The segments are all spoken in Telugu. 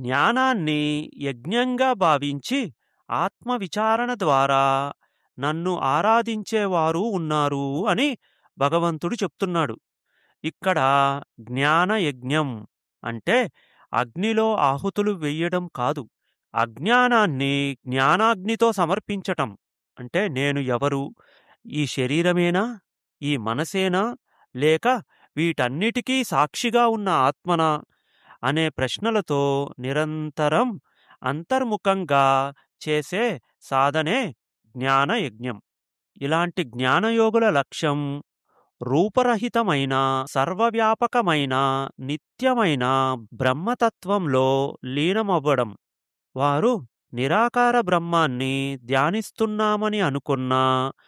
జ్ఞానాన్ని యజ్ఞంగా భావించి ఆత్మవిచారణ ద్వారా నన్ను ఆరాధించేవారు ఉన్నారు అని భగవంతుడు చెప్తున్నాడు ఇక్కడ జ్ఞాన యజ్ఞం అంటే అగ్నిలో ఆహుతులు వెయ్యడం కాదు అజ్ఞానాన్ని జ్ఞానాగ్నితో సమర్పించటం అంటే నేను ఎవరు ఈ శరీరమేనా ఈ మనసేనా లేక వీటన్నిటికీ సాక్షిగా ఉన్న ఆత్మనా అనే ప్రశ్నలతో నిరంతరం అంతర్ముఖంగా చేసే సాధనే జ్ఞానయజ్ఞం ఇలాంటి జ్ఞానయోగుల లక్ష్యం రూపరహితమైన సర్వవ్యాపకమైన నిత్యమైన బ్రహ్మతత్వంలో లీనమవ్వడం వారు నిరాకార బ్రహ్మాన్ని ధ్యానిస్తున్నామని అనుకున్నా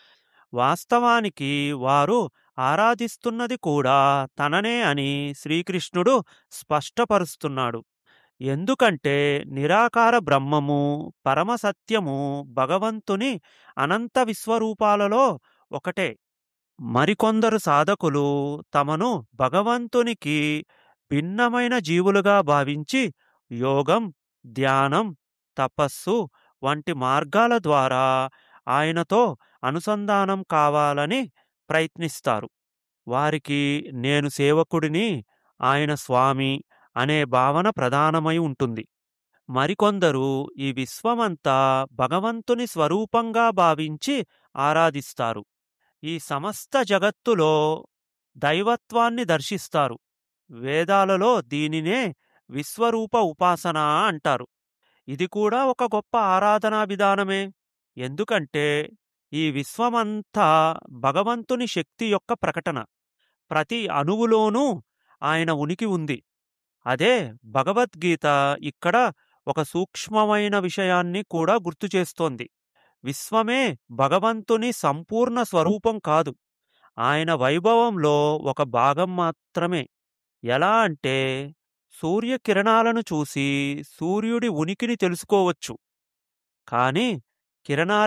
వాస్తవానికి వారు ఆరాధిస్తున్నది కూడా తననే అని శ్రీకృష్ణుడు స్పష్టపరుస్తున్నాడు ఎందుకంటే నిరాకార బ్రహ్మము పరమసత్యము భగవంతుని అనంత విశ్వరూపాలలో ఒకటే మరికొందరు సాధకులు తమను భగవంతునికి భిన్నమైన జీవులుగా భావించి యోగం ధ్యానం తపస్సు వంటి మార్గాల ద్వారా ఆయనతో అనుసంధానం కావాలని ప్రయత్నిస్తారు వారికి నేను సేవకుడిని ఆయన స్వామి అనే భావన ప్రధానమై ఉంటుంది మరికొందరు ఈ విశ్వమంతా భగవంతుని స్వరూపంగా భావించి ఆరాధిస్తారు ఈ సమస్త జగత్తులో దైవత్వాన్ని దర్శిస్తారు వేదాలలో దీనినే విశ్వరూప ఉపాసన అంటారు ఇది కూడా ఒక గొప్ప ఆరాధనా విధానమే ఎందుకంటే ఈ విశ్వమంతా భగవంతుని శక్తి యొక్క ప్రకటన ప్రతి అణువులోనూ ఆయన ఉనికి ఉంది అదే భగవద్గీత ఇక్కడ ఒక సూక్ష్మమైన విషయాన్ని కూడా గుర్తు చేస్తోంది విశ్వమే భగవంతుని సంపూర్ణ స్వరూపం కాదు ఆయన వైభవంలో ఒక భాగం మాత్రమే ఎలా అంటే సూర్యకిరణాలను చూసి సూర్యుడి ఉనికిని తెలుసుకోవచ్చు కాని కిరణాలు